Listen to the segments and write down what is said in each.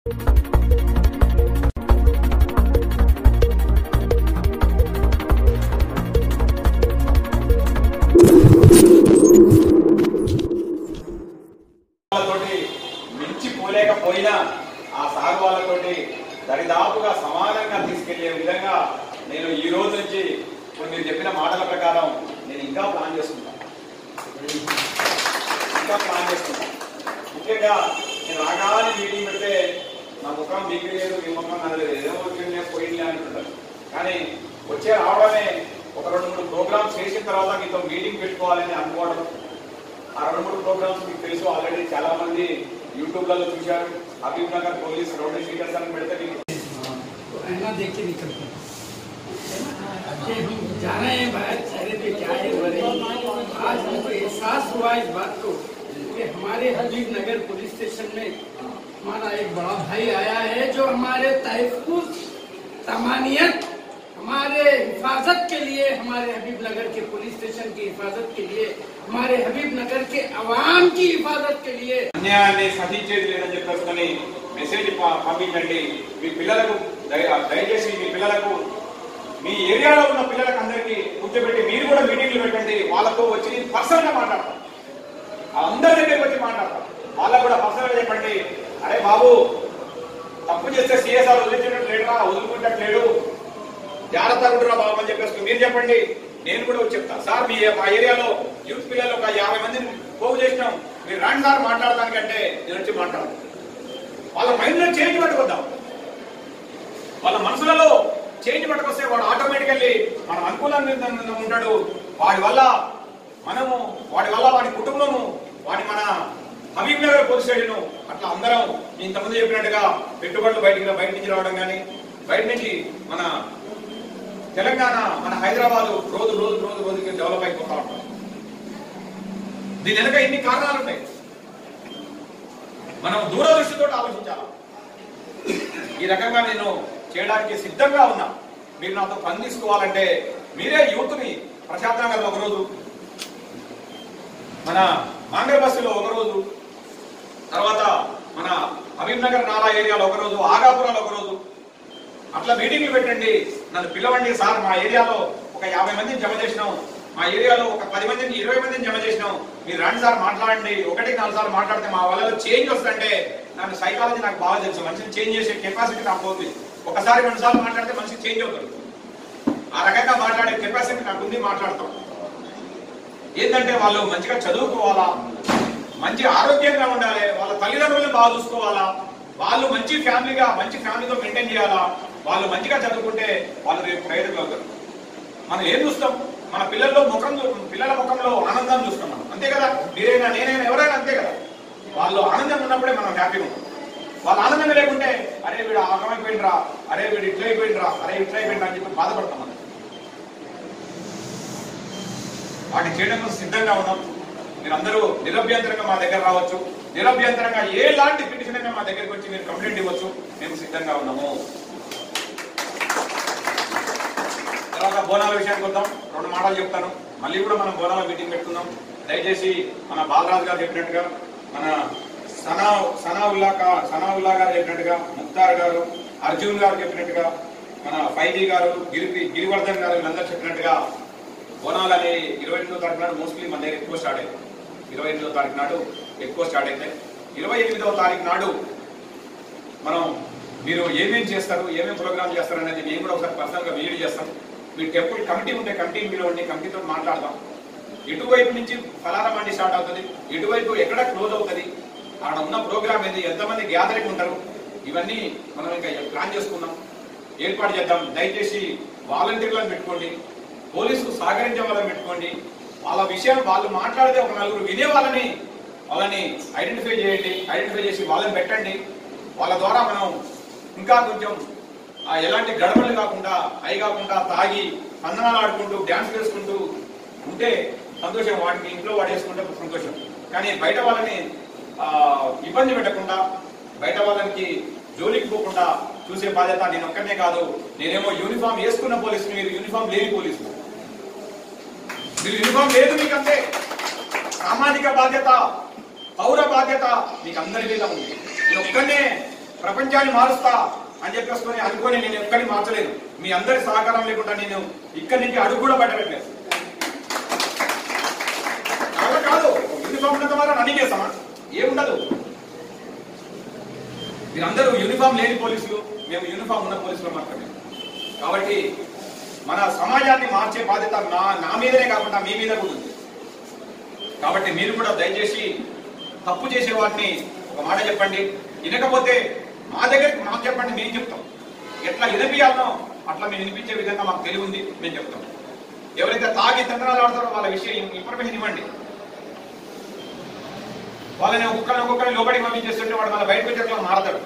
వాళ్ళతోటి మించిపోలేకపోయినా ఆ సాగు వాళ్ళతోటి దరిదాపుగా సమానంగా తీసుకెళ్లే విధంగా నేను ఈ రోజు నుంచి ఇప్పుడు మీరు చెప్పిన మాటల ప్రకారం నేను ఇంకా ప్లాన్ చేసుకుంటాను ఇంకా ప్లాన్ చేసుకుంటాను ముఖ్యంగా నేను రాగానే మీటింగ్ పెడితే నా ముఖం మీకు లేదు మీ ముఖం నాకు లేదు ఏదో వచ్చిందే పోయింది అంటుంటారు కానీ వచ్చే రావడమే ఒక రెండు మూడు ప్రోగ్రామ్స్ చేసిన తర్వాత మీతో మీటింగ్ పెట్టుకోవాలని అనుకోవడం ఆ రెండు మూడు ప్రోగ్రామ్స్ మీకు తెలుసు ఆల్రెడీ చాలా మంది యూట్యూబ్లలో చూశారు Habibnagar police rowdy sheeters అని పెడితే మీకు तो आईना देख के निकलते हैं कि हम जा रहे हैं बाहर चेहरे पे क्या है हो रही आज हमको एहसास हुआ इस बात को कि हमारे हबीब नगर पुलिस स्टेशन में हमारा एक बड़ा भाई आया है जो हमारे तहफुज तमानियत हमारे हिफाजत के लिए हमारे हबीब नगर के पुलिस स्टेशन की हिफाजत के लिए हमारे हबीब नगर के अवाम की हिफाजत के लिए అన్యాయాన్ని సహించేది లేదని చెప్పేసుకొని మెసేజ్ ప- పంపించండి మీ పిల్లలకు దయ- దయచేసి మీ పిల్లలకు మీ ఏరియాలో ఉన్న పిల్లలకు అందరికీ కూర్చోబెట్టి మీరు కూడా మీటింగ్లు పెట్టండి వాళ్ళతో వచ్చి పర్సనల్ గా మాట్లాడతాం అందరి దగ్గరికి వచ్చి మాట్లాడతాం వాళ్ళకు కూడా పర్సనల్ గా చెప్పండి అరే బాబు తప్పు చేస్తే సిఎస్ఆర్ వదిలించినట్టు లేడురా వదులుకుంటట్లేడు జాగ్రత్తగా ఉంటురా బాబు అని చెప్పేసి మీరు చెప్పండి నేను కూడా వచ్చి చెప్తాను సార్ మీ మా ఏరియాలో యూత్ పిల్లలు ఒక యాభై మందిని పోగు చేసినాం మీరు రండి సార్ మాట్లాడటానికంటే నేను వచ్చి మాట్లాడు వాళ్ళ మైండ్ లో చేంజ్ పట్టుకొద్దాం వాళ్ళ మనసులలో చేంజ్ పట్టుకొస్తే వాడు ఆటోమేటికల్లీ మన అనుకూలంగా ఉంటాడు వాడి వల్ల మనము వాడి వల్ల వాడి కుటుంబము వాడి మన హబీబ్ నగర్ పోలీస్ స్టేషన్ అట్లా అందరం ఇంతకుముందు చెప్పినట్టుగా పెట్టుబడులు బయటికి రా- బయట నుంచి రావడం కానీ బయట నుంచి మన తెలంగాణ మన హైదరాబాద్ రోజు రోజు రోజు రోజుకి డెవలప్ అయిపోతా ఉంటాం దీని వెనక ఎన్ని కారణాలు ఉంటాయి మనం దూరదృష్టితో ఆలోచించాలి ఈ రకంగా నేను చేయడానికి సిద్ధంగా ఉన్నా మీరు నాతో పని తీసుకోవాలంటే మీరే యూత్ని ప్రశాంత్ నగర్లో ఒకరోజు మన మాంగర్ బస్సులో ఒకరోజు తర్వాత మన హబీబ్ నగర్ నాలా ఏరియాలో ఒకరోజు ఆగాపురాలో ఒకరోజు అట్లా మీటింగ్లు పెట్టండి నన్ను పిలవండి సార్ మా ఏరియాలో ఒక యాభై మందిని జమ చేసినాం మా ఏరియాలో ఒక పది మందిని ఇరవై మందిని జమ చేసినాం మీరు రండి సార్ మాట్లాడండి ఒకటికి నాలుగు సార్లు మాట్లాడితే మా వాళ్ళలో చేంజ్ వస్తుందంటే నాకు సైకాలజీ నాకు బాగా తెలుసు మనిషిని చేంజ్ చేసే కెపాసిటీ నాకు ఉంది ఒకసారి రెండు సార్లు మాట్లాడితే మనిషి చేంజ్ అవుతుంది ఆ రకంగా మాట్లాడే కెపాసిటీ నాకు ఉంది మాట్లాడతాం ఏంటంటే వాళ్ళు మంచిగా చదువుకోవాలా మంచి ఆరోగ్యంగా ఉండాలి వాళ్ళ తల్లిదండ్రులను బాగా చూసుకోవాలా వాళ్ళు మంచి ఫ్యామిలీగా మంచి ఫ్యామిలీతో మెయింటైన్ చేయాలా వాళ్ళు మంచిగా చదువుకుంటే వాళ్ళు రేపు ప్రయోజకులు అవుతారు మనం ఏం చూస్తాం మన పిల్లల్లో ముఖం చూ- పిల్లల ముఖంలో ఆనందం చూస్తాం మనం అంతే కదా మీరైనా నేనైనా ఎవరైనా అంతే కదా వాళ్ళు ఆనందంగా ఉన్నప్పుడే మనం హ్యాపీగా ఉంటాం వాళ్ళు ఆనందంగా లేకుంటే అరే వీడు ఆగమైపోయిండ్రా అరే వీడు ఇట్లా అయిపోయిండ్రా అరే ఇట్లా అయిపోయిండ్రా అని చెప్పి బాధపడతాం మనం వాటిని చేయడం కోసం సిద్ధంగా ఉన్నాం మీరందరూ నిరభ్యంతరంగా మా దగ్గర రావచ్చు నిరభ్యంతరంగా ఎలాంటి పిటిషన్ అయినా మా దగ్గరికి వచ్చి మీరు కంప్లైంట్ ఇవ్వచ్చు మేము సిద్ధంగా ఉన్నాము తర్వాత బోనాల విషయానికి వద్దాం రెండు మాటలు చెప్తాను మళ్ళీ కూడా మనం బోనాల మీటింగ్ పెట్టుకుందాం దయచేసి మన బాలరాజు గారు చెప్పినట్టుగా మన సనా సనావుల్లా కా సనావుల్లా గారు చెప్పినట్టుగా ముక్తార్ గారు అర్జున్ గారు చెప్పినట్టుగా మన ఫైజీ గారు గిరి గిరివర్ధన్ గారు వీళ్ళందరూ చెప్పినట్టుగా బోనాలు అనే ఇరవై ఎనిమిదో తారీఖు నాడు మోస్ట్లీ మన దగ్గర ఎక్కువ స్టార్ట్ అయింది ఇరవై ఎనిమిదో తారీఖు నాడు ఎక్కువ స్టార్ట్ అయితే ఇరవై ఎనిమిదవ తారీఖు నాడు మనం మీరు ఏమేం చేస్తారు ఏమేం ప్రోగ్రామ్ చేస్తారు అనేది మేము కూడా ఒకసారి పర్సనల్ గా వీడియో చేస్తాం మీ టెంపుల్ కమిటీ ఉంటే కమిటీ మీరు ఉండి కమిటీతో మాట్లాడదాం ఎటువైపు నుంచి ఫలానా మండి స్టార్ట్ అవుతుంది ఎటువైపు ఎక్కడ క్లోజ్ అవుతుంది అక్కడ ఉన్న ప్రోగ్రామ్ ఏంది ఎంతమంది గ్యాదరింగ్ ఉంటారు ఇవన్నీ మనం ఇంకా ప్లాన్ చేసుకుందాం ఏర్పాటు చేద్దాం దయచేసి వాలంటీర్లను పెట్టుకోండి పోలీసులు సహకరించే వాళ్ళని పెట్టుకోండి వాళ్ళ విషయం వాళ్ళు మాట్లాడితే ఒక నలుగురు వినే వాళ్ళని వాళ్ళని ఐడెంటిఫై చేయండి ఐడెంటిఫై చేసి వాళ్ళని పెట్టండి వాళ్ళ ద్వారా మనం ఇంకా కొంచెం ఆ ఎలాంటి గడబడలు కాకుండా అయి కాకుండా తాగి వందనాలు ఆడుకుంటూ డ్యాన్స్ వేసుకుంటూ ఉంటే సంతోషం వాటిని ఇంట్లో వాడేసుకుంటే సంతోషం కానీ బయట వాళ్ళని ఆ, ఇబ్బంది పెట్టకుండా బయట వాళ్ళకి జోలికి పోకుండా చూసే బాధ్యత నేను ఒక్కనే కాదు నేనేమో యూనిఫామ్ వేసుకున్న పోలీసు మీరు యూనిఫామ్ లేని పోలీసు మీరు యూనిఫామ్ లేదు మీకు అంతే సామాజిక బాధ్యత పౌర బాధ్యత మీకు అందరి మీద ఉంది నేను ఒక్కనే ప్రపంచాన్ని మారుస్తా అని చెప్పేసుకొని అనుకొని నేను ఎక్కడిని మార్చలేను మీ అందరి సహకారం లేకుండా నేను ఇక్కడి నుంచి అడుగు కూడా పట్టలేదు అలా కాదు యూనిఫామ్ ఉన్నంత మాత్రం రన్నింగ్ చేస్తామా ఏముండదు మీరందరూ యూనిఫామ్ లేని పోలీసులు మేము యూనిఫామ్ ఉన్న పోలీసులు మాత్రమే కాబట్టి మన సమాజాన్ని మార్చే బాధ్యత నా నా మీదనే కాకుండా మీ మీద కూడా ఉంది కాబట్టి మీరు కూడా దయచేసి తప్పు చేసే వాటిని ఒక మాట చెప్పండి వినకపోతే మా దగ్గరికి మాకు చెప్పండి మేము చెప్తాం ఎట్లా వినిపించాలనో అట్లా మేము వినిపించే విధంగా మాకు తెలివి ఉంది మేము చెప్తాం ఎవరైతే తాగి తండ్రాలు ఆడతారో వాళ్ళ విషయం ఇన్ఫర్మేషన్ ఇవ్వండి వాళ్ళని ఒక్కొక్కరిని ఒక్కొక్కరిని లోపలికి పంపించేస్తుంటే వాడు మన బయటకు వచ్చేట్లా మారతాడు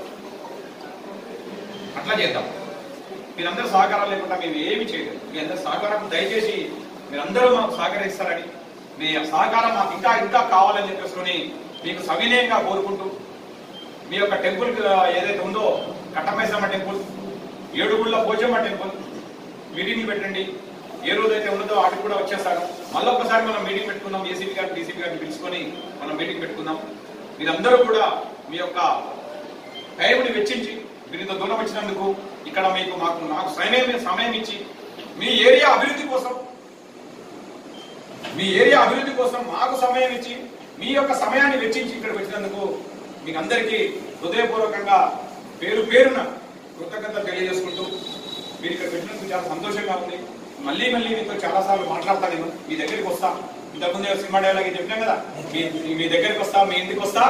అట్లా చేద్దాం మీరందరూ సహకారం లేకుండా మేము ఏమి చేయలేదు మీ అందరూ సహకారం దయచేసి మీరందరూ మాకు సహకరిస్తారని మీ సహకారం మాకు ఇంకా ఇంకా కావాలని చెప్పేసుకొని మీకు సవినయంగా కోరుకుంటూ మీ యొక్క టెంపుల్ ఏదైతే ఉందో కట్టమైసమ్మ టెంపుల్ ఏడుగుళ్ళ పోచమ్మ టెంపుల్ మీటింగ్ పెట్టండి ఏ రోజైతే ఉన్నదో వాటికి కూడా వచ్చేస్తారు మళ్ళీ ఒకసారి మనం మీటింగ్ పెట్టుకుందాం ఏసీపీ గారిని డీసీపీ గారిని పిలుచుకొని మనం మీటింగ్ పెట్టుకుందాం మీరందరూ కూడా మీ యొక్క టైంని వెచ్చించి మీరు ఇంత దూరం వచ్చినందుకు ఇక్కడ మీకు మాకు నాకు సమయం సమయం ఇచ్చి మీ ఏరియా అభివృద్ధి కోసం మీ ఏరియా అభివృద్ధి కోసం మాకు సమయం ఇచ్చి మీ యొక్క సమయాన్ని వెచ్చించి ఇక్కడికి వచ్చినందుకు మీకు అందరికీ హృదయపూర్వకంగా పేరు పేరున కృతజ్ఞత తెలియజేసుకుంటూ మీరు ఇక్కడ పెట్టినందుకు చాలా సంతోషంగా ఉంది మళ్ళీ మళ్ళీ మీతో చాలా సార్లు మాట్లాడతా నేను మీ దగ్గరికి వస్తా ఇంతకుముందే సినిమా డైలాగ్ చెప్పినాం కదా మీ మీ దగ్గరికి వస్తా మీ ఇంటికి వస్తా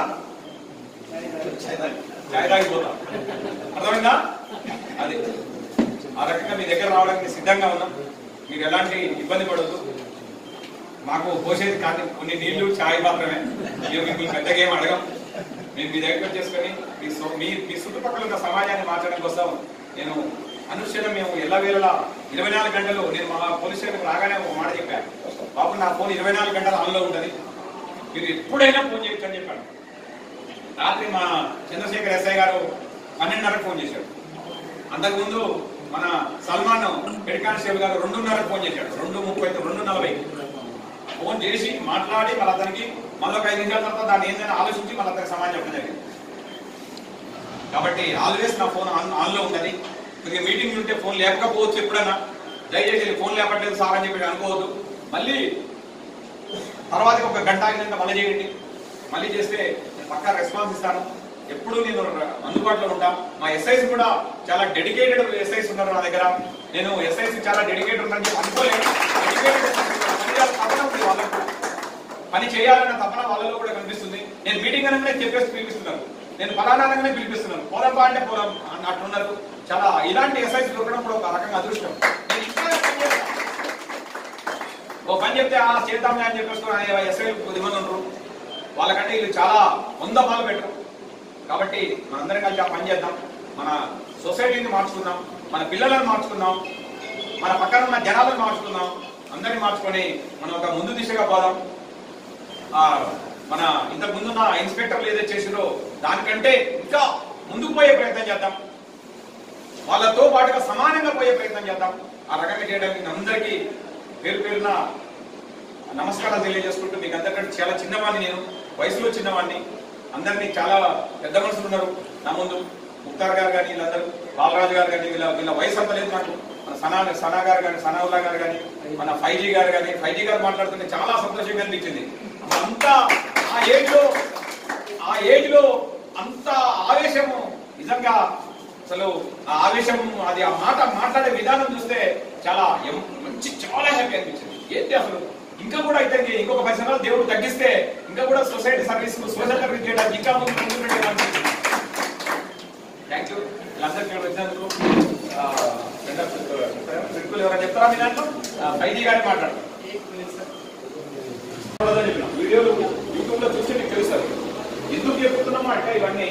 చాయ్ తాగిపోతా అర్థమైందా అది ఆ రకంగా మీ దగ్గర రావడానికి సిద్ధంగా ఉన్నాం మీరు ఎలాంటి ఇబ్బంది పడద్దు మాకు పోసేది కాదు కొన్ని నీళ్లు ఛాయ్ మాత్రమే మీరు మీకు పెద్దగా ఏం అడగం మేము మీ దగ్గర చేసుకొని మీ సో- మీ మీ చుట్టుపక్కల ఉన్న సమాజాన్ని మార్చడం కోసం నేను అనుక్షణం మేము ఎల్లవేళలా ఇరవై నాలుగు గంటలు నేను మా పోలీస్ స్టేషన్కి రాగానే ఒక మాట చెప్పాను బాబు నా ఫోన్ ఇరవై నాలుగు గంటలు ఆన్లో ఉంటుంది మీరు ఎప్పుడైనా ఫోన్ చేయొచ్చు అని చెప్పాను రాత్రి మా చంద్రశేఖర్ ఎస్ఐ గారు పన్నెండున్నరకు ఫోన్ చేశాడు అంతకుముందు మన సల్మాన్ హెడ్ కానిస్టేబుల్ గారు రెండున్నరకు ఫోన్ చేశాడు రెండు ముప్పై రెండు నలభై ఫోన్ చేసి మాట్లాడి మళ్ళీ అతనికి మళ్ళీ ఒక ఐదు నిమిషాల తర్వాత దాన్ని ఏంటని ఆలోచించి మళ్ళీ అతనికి సమాధానం చెప్పడం జరిగింది కాబట్టి ఆల్వేస్ నా ఫోన్ ఆన్ ఆన్లో ఉన్నది మీకు మీటింగ్ ఉంటే ఫోన్ లేకపోవచ్చు ఎప్పుడైనా దయచేసి ఫోన్ లేపట్లేదు సార్ అని చెప్పి అనుకోవద్దు మళ్ళీ తర్వాత ఒక గంట అయినాక మళ్ళీ చేయండి మళ్ళీ చేస్తే నేను పక్కా రెస్పాన్స్ ఇస్తాను ఎప్పుడు నేను ర- అందుబాటులో ఉంటా మా ఎస్ఐస్ కూడా చాలా డెడికేటెడ్ ఎస్ఐస్ ఉన్నారు నా దగ్గర నేను ఎస్ఐస్ చాలా డెడికేటెడ్ ఉన్నాను చెప్పి అనుకోలేదు Dedicated SIs పని చేయాలని తపన ఉంది వాళ్ళకు పని చేయాలన్న తపన వాళ్ళలో కూడా కనిపిస్తుంది నేను మీటింగ్ అనగానే చెప్పేసి పిలిపిస్తున్నాను నేను ఫలానా అనగానే పిలిపిస్తున్నాను పోరం బా అంటే పోరం అన్నట్టున్నారు చాలా ఇలాంటి ఎస్ఐస్ దొరకడం కూడా ఒక రకంగా అదృష్టం నేను ఇంకా పని చేస్తాను. ఓ పని చెప్తే ఆ చేద్దాంలే అని చెప్పేసుకుని ఎస్ఐ కొద్దిమంది ఉండరు వాళ్ళకంటే వీళ్ళు చాలా వంద పాలు పెట్టరు కాబట్టి మనందరం కలిసి ఆ పని చేద్దాం మన సొసైటీని మార్చుకుందాం మన పిల్లలను మార్చుకుందాం మన పక్కన ఉన్న జనాలను మార్చుకుందాం అందరిని మార్చుకొని మనం ఒక ముందు దిశగా పోదాం ఆ మన ఇంతకు ముందున్న ఇన్స్పెక్టర్లు ఏదైతే చేసిరో దానికంటే ఇంకా ముందుకు పోయే ప్రయత్నం చేద్దాం వాళ్ళతో పాటుగా సమానంగా పోయే ప్రయత్నం చేద్దాం ఆ రకంగా చేయడానికి అందరికీ పేరు పేరున నమస్కారాలు తెలియజేసుకుంటూ మీకు అందరికంటే చాలా చిన్నవాడిని నేను వయసులో చిన్నవాడిని అందరినీ చాలా పెద్ద మనుషులు ఉన్నారు నా ముందు ముక్తార్ గారు కానీ వీళ్ళందరూ బాలరాజు గారు కానీ వీళ్ళ వీళ్ళ వయసు అంత లేదు నాకు మన సనా సనా గారు కానీ సనావుల్లా గారు కానీ మన ఫైవ్ జీ గారు కానీ ఫైవ్ జీ గారు మాట్లాడుతుంటే చాలా సంతోషంగా అనిపించింది అంతా ఆ ఏజ్ లో ఆ ఏజ్ లో అంత ఆవేశము నిజంగా అసలు ఆ ఆవేశం అది ఆ మాట మాట్లాడే విధానం చూస్తే చాలా ఎం- మంచి చాలా హ్యాపీ అనిపించింది ఏంటి అసలు ఇంకా కూడా అయితే ఇంకొక పది సంవత్సరాలు దేవుడు తగ్గిస్తే ఇంకా కూడా సొసైటీ సర్వీస్ సోషల్ సర్వీస్ చేయడానికి ఇంకా ముందు ముందు పెట్టడానికి థ్యాంక్ యూ వీళ్ళందరికీ ఇక్కడ వచ్చినందుకు ఆ, రెండో ట్రిప్పులు ఎవరైనా చెప్తారా మీ దాంట్లో ఫైజీ గారి మాట్లాడతారు చూడదని చెప్పిన వీడియోలు యూట్యూబ్ లో చూస్తే మీకు తెలుస్తుంది ఎందుకు చెప్తున్నాము అంటే ఇవన్నీ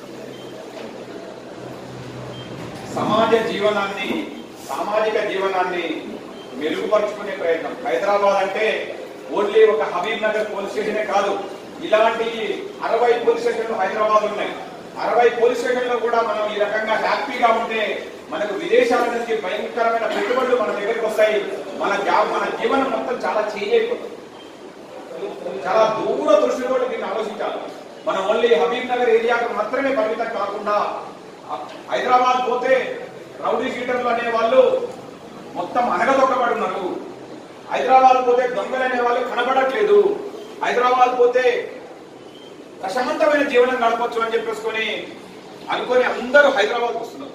సమాజ జీవనాన్ని సామాజిక జీవనాన్ని మెరుగుపరుచుకునే ప్రయత్నం హైదరాబాద్ అంటే ఓన్లీ ఒక హబీబ్ నగర్ పోలీస్ స్టేషనే కాదు ఇలాంటి అరవై పోలీస్ స్టేషన్లు హైదరాబాద్ ఉన్నాయి అరవై పోలీస్ స్టేషన్లో కూడా మనం ఈ రకంగా హ్యాపీగా ఉంటే మనకు విదేశాల నుంచి భయంకరమైన పెట్టుబడులు మన దగ్గరికి వస్తాయి మన జా- మన జీవనం మొత్తం చాలా చేంజ్ అయిపోతుంది చాలా దూర దృష్టితో దీన్ని ఆలోచించాలి మనం ఓన్లీ హబీబ్ నగర్ ఏరియాకు మాత్రమే పరిమితం కాకుండా హైదరాబాద్ పోతే రౌడీ షీటర్లు అనే వాళ్ళు మొత్తం అనగదొక్కబడి ఉన్నారు హైదరాబాద్ పోతే దొంగలు అనే వాళ్ళు కనబడట్లేదు హైదరాబాద్ పోతే ప్రశాంతమైన జీవనం గడపచ్చు అని చెప్పేసుకొని అనుకొని అందరూ హైదరాబాద్ వస్తున్నారు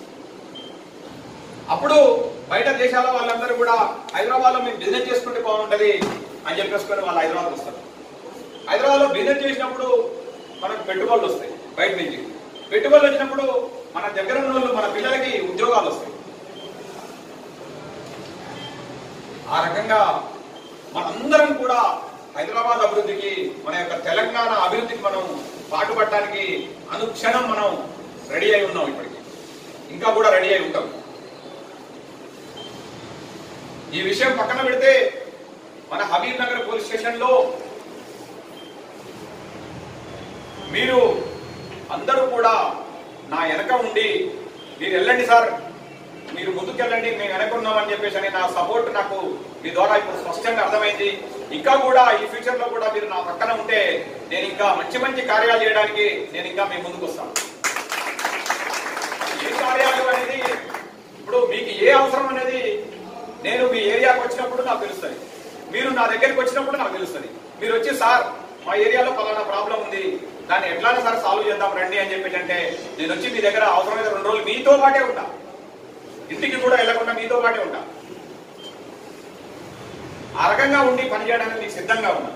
అప్పుడు బయట దేశాల వాళ్ళందరూ కూడా హైదరాబాద్ లో మేము బిజినెస్ చేసుకుంటే బాగుంటది అని చెప్పేసుకొని వాళ్ళు హైదరాబాద్ వస్తారు హైదరాబాద్ లో బిజినెస్ చేసినప్పుడు మనకు పెట్టుబడులు వస్తాయి బయట నుంచి పెట్టుబడులు వచ్చినప్పుడు మన దగ్గర ఉన్న వాళ్ళు మన పిల్లలకి ఉద్యోగాలు వస్తాయి ఆ రకంగా మనందరం కూడా హైదరాబాద్ అభివృద్ధికి మన యొక్క తెలంగాణ అభివృద్ధికి మనం పాటుపడటానికి అనుక్షణం మనం రెడీ అయి ఉన్నాం ఇప్పటికి ఇంకా కూడా రెడీ అయి ఉంటాం ఈ విషయం పక్కన పెడితే మన హబీబ్ నగర్ పోలీస్ స్టేషన్ లో మీరు అందరూ కూడా నా వెనక ఉండి మీరు వెళ్ళండి సార్ మీరు ముందుకెళ్ళండి మేము వెనకున్నామని చెప్పేసి అని నా సపోర్ట్ నాకు మీ ద్వారా ఇప్పుడు స్పష్టంగా అర్థమైంది ఇంకా కూడా ఈ ఫ్యూచర్ లో కూడా మీరు నా పక్కన ఉంటే నేను ఇంకా మంచి మంచి కార్యాలు చేయడానికి నేను ఇంకా మీ ముందుకు వస్తాను ఏ కార్యాలు అనేది ఇప్పుడు మీకు ఏ అవసరం అనేది నేను మీ ఏరియాకి వచ్చినప్పుడు నాకు తెలుస్తుంది మీరు నా దగ్గరికి వచ్చినప్పుడు నాకు తెలుస్తుంది మీరు వచ్చి సార్ మా ఏరియాలో పలానా ప్రాబ్లం ఉంది దాన్ని ఎట్లానే సార్ సాల్వ్ చేద్దాం రండి అని చెప్పేసి అంటే నేను వచ్చి మీ దగ్గర అవసరమైతే రెండు రోజులు మీతో పాటే ఉంటా ఇంటికి కూడా వెళ్ళకుండా మీతో పాటే ఉంటా ఆ రకంగా ఉండి పని చేయడానికి మీకు సిద్ధంగా ఉన్నా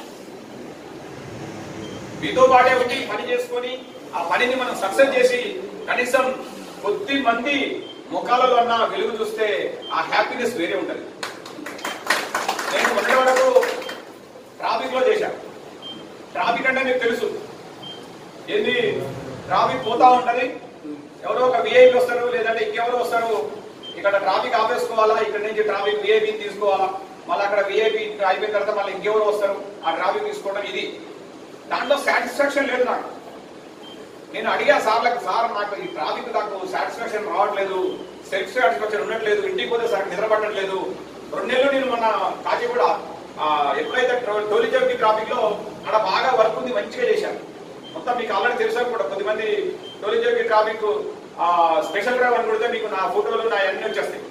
మీతో పాటే ఉండి పని చేసుకొని ఆ పనిని మనం సక్సెస్ చేసి కనీసం కొద్ది మంది ముఖాలలో అన్న వెలుగు చూస్తే ఆ హ్యాపీనెస్ వేరే ఉంటది నేను మొన్నటి వరకు ట్రాఫిక్ లో చేశాను ట్రాఫిక్ అంటే మీకు తెలుసు ఏంది ట్రాఫిక్ పోతా ఉంటది ఎవరో ఒక విఐపి వస్తారు లేదంటే ఇంకెవరో వస్తారు ఇక్కడ ట్రాఫిక్ ఆపేసుకోవాలా ఇక్కడ నుంచి ట్రాఫిక్ విఐపిని తీసుకోవాలా మళ్ళీ అక్కడ విఐపి అయిపోయిన తర్వాత మళ్ళీ ఇంకెవరో వస్తారు ఆ ట్రాఫిక్ తీసుకోవడం ఇది దాంట్లో సాటిస్ఫాక్షన్ లేదు నాకు నేను అడిగా సార్లకు సార్ నాకు ఈ ట్రాఫిక్ నాకు సాటిస్ఫాక్షన్ రావట్లేదు సెల్ఫ్ సాటిస్ఫాక్షన్ ఉండట్లేదు ఇంటికి పోతే సార్ నిద్ర పట్టట్లేదు రెండు నెలలు నేను మొన్న కాచిగూడ ఆ, ఎప్పుడైతే టో- టోలీ చౌకి ట్రాఫిక్ లో అక్కడ బాగా వర్క్ ఉంది మంచిగా చేశాను మొత్తం మీకు ఆల్రెడీ తెలుసా కూడా కొద్దిమంది Tolichowki traffic special drive అని కొడితే మీకు నా ఫోటోలు నా అన్ని వచ్చేస్తాయి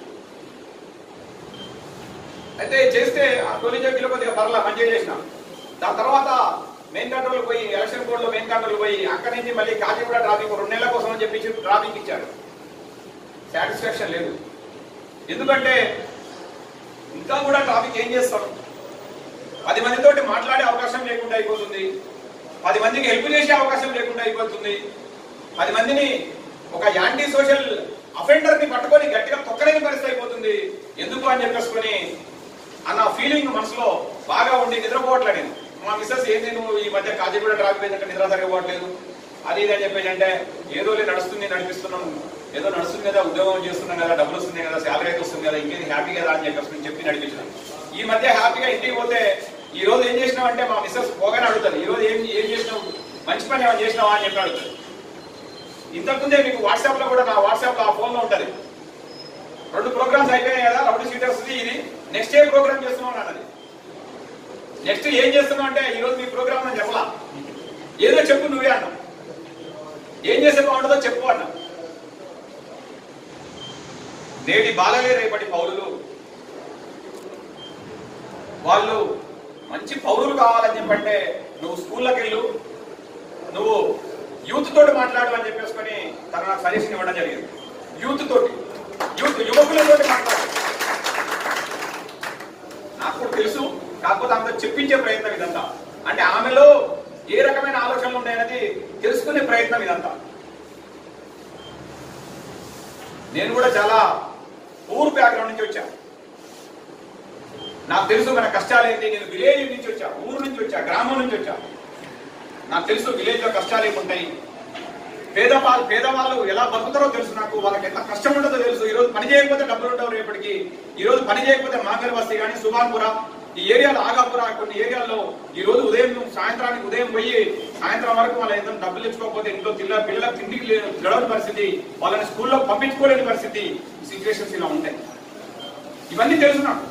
అయితే చేస్తే ఆ టోలీ చౌకీలో కొద్దిగా పర్లా మంచిగా చేసిన దాని తర్వాత మెయిన్ కంట్రోల్ పోయి ఎలక్షన్ బోర్డు లో మెయిన్ కంట్రోల్ పోయి అక్కడి నుంచి మళ్ళీ కాచిగూడ ట్రాఫిక్ రెండు నెలల కోసం అని చెప్పి ట్రాఫిక్ ఇచ్చారు సాటిస్ఫాక్షన్ లేదు ఎందుకంటే ఇంకా కూడా ట్రాఫిక్ ఏం చేస్తాం పది మందితోటి మాట్లాడే అవకాశం లేకుండా అయిపోతుంది పది మందికి హెల్ప్ చేసే అవకాశం లేకుండా అయిపోతుంది పది మందిని ఒక యాంటీ సోషల్ అఫెండర్ ని పట్టుకొని గట్టిగా తొక్కలేని పరిస్థితి అయిపోతుంది ఎందుకు అని చెప్పేసుకొని అన్న ఫీలింగ్ మనసులో బాగా ఉండి నిద్రపోవట్లే నేను మా మిస్సెస్ ఏంది నువ్వు ఈ మధ్య కాజీగూడ ట్రాఫిక్ అయిందంటే నిద్ర సరిపోవట్లేదు అది ఇది అని చెప్పేసి అంటే ఏదో లే నడుస్తుంది నడిపిస్తున్నాం ఏదో నడుస్తుంది కదా ఉద్యోగం చేస్తున్నాం కదా డబ్బులు వస్తుంది కదా శాలరీ అయితే వస్తుంది కదా ఇంకేది హ్యాపీ కదా అని చెప్పేసి చెప్పి నడిపించినాం ఈ మధ్య హ్యాపీగా ఇంటికి పోతే ఈ రోజు ఏం చేసినావు అంటే మా మిస్సెస్ పోగానే అడుగుతుంది ఈ రోజు ఏం ఏం చేసినావు మంచి పని ఏమైనా చేసినావా అని చెప్పి అడుగుతుంది ఇంతకుముందే మీకు వాట్సాప్ లో కూడా నా వాట్సాప్ లో ఆ ఫోన్ లో ఉంటది రెండు ప్రోగ్రామ్స్ అయిపోయినాయి కదా రౌడీ సీటర్స్ ఇది నెక్స్ట్ ఏ ప్రోగ్రామ్ చేస్తున్నావు అన్నది నెక్స్ట్ ఏం చేస్తున్నావు అంటే ఈ రోజు మీ ప్రోగ్రామ్ అని చెప్పలా ఏదో చెప్పు నువ్వే అన్నా ఏం చేస్తే బాగుంటుందో చెప్పు అన్నా నేటి బాలలే రేపటి పౌరులు వాళ్ళు మంచి పౌరులు కావాలని చెప్పంటే నువ్వు స్కూల్లోకి వెళ్ళు నువ్వు యూత్ తోటి మాట్లాడు అని చెప్పేసుకొని తను నాకు సజెషన్ ఇవ్వడం జరిగింది యూత్ తోటి యూత్ యువకులతోటి మాట్లాడు నాకు కూడా తెలుసు కాకపోతే ఆమెతో చెప్పించే ప్రయత్నం ఇదంతా అంటే ఆమెలో ఏ రకమైన ఆలోచనలు ఉన్నాయనేది తెలుసుకునే ప్రయత్నం ఇదంతా నేను కూడా చాలా పూర్ బ్యాక్గ్రౌండ్ నుంచి వచ్చా నాకు తెలుసు మన కష్టాలు ఏంటి నేను విలేజ్ నుంచి వచ్చా ఊరు నుంచి వచ్చా గ్రామం నుంచి వచ్చా నాకు తెలుసు విలేజ్ లో కష్టాలు ఏముంటాయి పేదవాళ్ళు పేదవాళ్ళు ఎలా బతుకుతారో తెలుసు నాకు వాళ్ళకి ఎంత కష్టం ఉంటుందో తెలుసు ఈ రోజు పని చేయకపోతే డబ్బులు ఉండవు రేపటికి ఈ రోజు పని చేయకపోతే మాంగల్ బస్తీ కానీ సుభాన్పుర ఈ ఏరియాలో ఆగాపుర కొన్ని ఏరియాల్లో ఈ రోజు ఉదయం సాయంత్రానికి ఉదయం పోయి సాయంత్రం వరకు వాళ్ళ ఏదైనా డబ్బులు ఇచ్చుకోకపోతే ఇంట్లో పిల్ల పిల్లల తిండికి లే- గడవని పరిస్థితి వాళ్ళని స్కూల్లో పంపించుకోలేని పరిస్థితి సిచ్యువేషన్స్ ఇలా ఉంటాయి ఇవన్నీ తెలుసు నాకు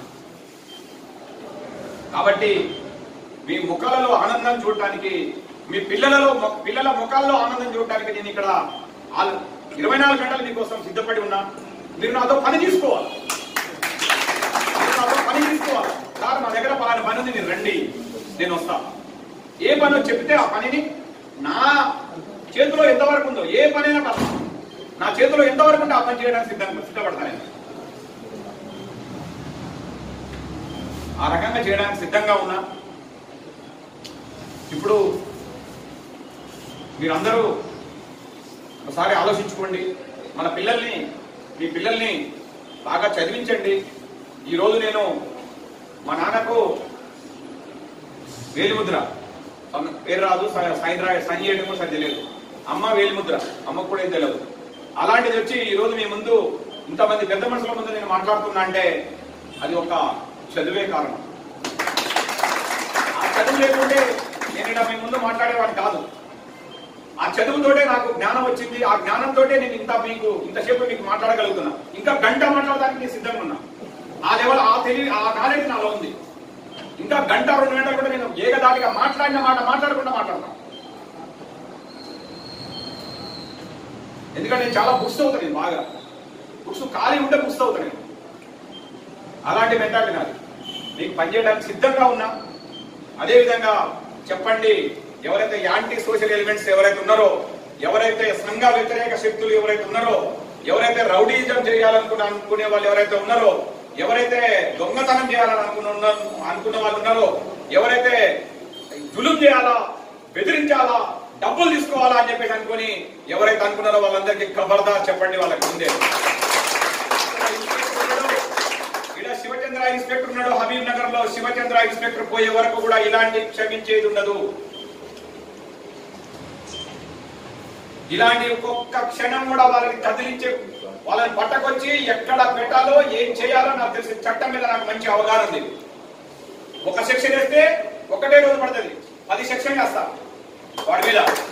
కాబట్టి మీ ముఖాలలో ఆనందం చూడటానికి మీ పిల్లలలో మొ- పిల్లల ముఖాల్లో ఆనందం చూడటానికి నేను ఇక్కడ ఆల్- ఇరవై నాలుగు గంటలు మీకోసం సిద్ధపడి ఉన్నా మీరు నాతో పని తీసుకోవాలి మీరు నాతో పని తీసుకోవాలి సార్ మా దగ్గర పలానా పని ఉంది మీరు రండి నేను వస్తా ఏ పని చెప్తే ఆ పనిని నా చేతిలో ఎంతవరకు ఉందో ఏ పనైనా పర్లేదు నా చేతిలో ఎంతవరకు ఉంటే ఆ పని చేయడానికి సిద్ధంగా సిద్ధపడతాను నేను. ఆ రకంగా చేయడానికి సిద్ధంగా ఉన్నా ఇప్పుడు మీరందరూ ఒకసారి ఆలోచించుకోండి మన పిల్లల్ని మీ పిల్లల్ని బాగా చదివించండి ఈరోజు నేను మా నాన్నకు వేలిముద్ర తన పేరు రాదు సాయంత్రా సైన్ చేయడం కూడా సరి తెలియదు అమ్మ వేలిముద్ర అమ్మకు కూడా ఏం తెలియదు అలాంటిది వచ్చి ఈరోజు మీ ముందు ఇంతమంది పెద్ద మనుషుల ముందు నేను మాట్లాడుతున్నా అంటే అది ఒక చదువే కారణం ఆ చదువు లేకుంటే నేను ఇలా మీ ముందు మాట్లాడేవాడిని కాదు ఆ చదువుతోటే నాకు జ్ఞానం వచ్చింది ఆ జ్ఞానంతోటే నేను ఇంత మీకు ఇంతసేపు మీకు మాట్లాడగలుగుతున్నా ఇంకా గంట మాట్లాడడానికి నేను సిద్ధంగా ఉన్నా ఆ లెవెల్ ఆ తెలివి ఆ నాలెడ్జ్ నాలో ఉంది ఇంకా గంట రెండు గంటలు కూడా నేను ఏకదాటిగా మాట్లాడిన మాట మాట్లాడకుండా మాట్లాడతాను ఎందుకంటే నేను చాలా బుక్స్ అవుతాను నేను బాగా బుక్స్ ఖాళీ ఉంటే బుక్స్ అవుతాను నేను అలాంటి మెంటాలిటీ నాది మీకు పనిచేయడానికి సిద్ధంగా ఉన్నా అదేవిధంగా చెప్పండి ఎవరైతే యాంటీ సోషల్ ఎలిమెంట్స్ ఎవరైతే ఉన్నారో ఎవరైతే సంఘ వ్యతిరేక శక్తులు ఎవరైతే ఉన్నారో ఎవరైతే రౌడీజం చేయాలనుకున్న అనుకునే వాళ్ళు ఎవరైతే ఉన్నారో ఎవరైతే దొంగతనం చేయాలని అనుకున్న ఉన్న- అనుకున్న వాళ్ళు ఉన్నారో ఎవరైతే జులుం చేయాలా బెదిరించాలా డబ్బులు తీసుకోవాలా అని చెప్పేసి అనుకుని ఎవరైతే అనుకున్నారో వాళ్ళందరికీ ఖబర్దార్ చెప్పండి వాళ్ళకి ముందే ఇక్కడ శివచంద్ర ఇన్స్పెక్టర్ ఉన్నాడు హబీబ్ నగర్ లో శివచంద్ర ఇన్స్పెక్టర్ పోయే వరకు కూడా ఇలాంటి క్షమించేది ఉండదు ఇలాంటి ఒక్కొక్క క్షణం కూడా వాళ్ళని కదిలించే వాళ్ళని పట్టకొచ్చి ఎక్కడ పెట్టాలో ఏం చేయాలో నాకు తెలిసి చట్టం మీద నాకు మంచి అవగాహన ఉంది ఒక సెక్షన్ వేస్తే ఒకటే రోజు పడుతుంది పది సెక్షన్ వేస్తా వాడి మీద